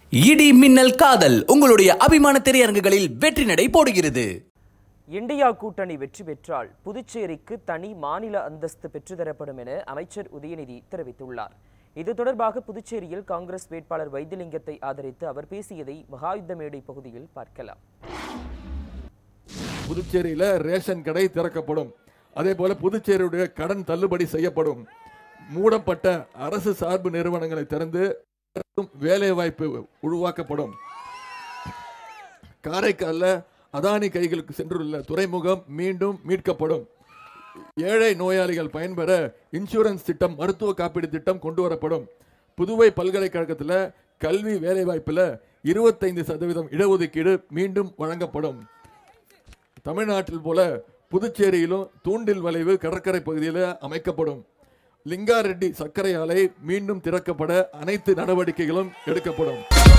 இடி மின்னல் காதல் உங்களுடைய அபிமான திரையரங்குகளில் வெற்றி நடை போடுகிறது இந்தியா கூட்டணி வெற்றி பெற்றால் புதுச்சேரிக்கு தனி மாநில அந்தஸ்து பெற்றுத்தரப்படும் என அமைச்சர் உதயநிதி தெரிவித்துள்ளார் இது தொடர்பாக புதுச்சேரியில் காங்கிரஸ் வேட்பாளர் வைத்திலிங்கத்தை ஆதரித்து அவர் பேசியதை மகாயுத்த மேடை பகுதியில் பார்க்கலாம் புதுச்சேரியில ரேஷன் கடை திறக்கப்படும் அதே போல புதுச்சேரியுடைய கடன் தள்ளுபடி செய்யப்படும் மூடப்பட்ட அரசு சார்பு நிறுவனங்களை திறந்து வேலை வாய்ப்பு உருவாக்கப்படும் காரைக்கால்ல அதானி கைகளுக்கு சென்றுள்ள துறைமுகம் மீண்டும் மீட்கப்படும் ஏழை நோயாளிகள் பயன்பெற இன்சூரன்ஸ் திட்டம் மருத்துவ காப்பீடு திட்டம் கொண்டு வரப்படும் புதுவை பல்கலைக்கழகத்தில் கல்வி வேலைவாய்ப்பில் இருபத்தைந்து சதவீதம் இடஒதுக்கீடு மீண்டும் வழங்கப்படும் தமிழ்நாட்டில் போல புதுச்சேரியிலும் தூண்டில் வளைவு கடற்கரை பகுதியில் அமைக்கப்படும் லிங்காரெட்டி சர்க்கரை ஆலை மீண்டும் திறக்கப்பட அனைத்து நடவடிக்கைகளும் எடுக்கப்படும்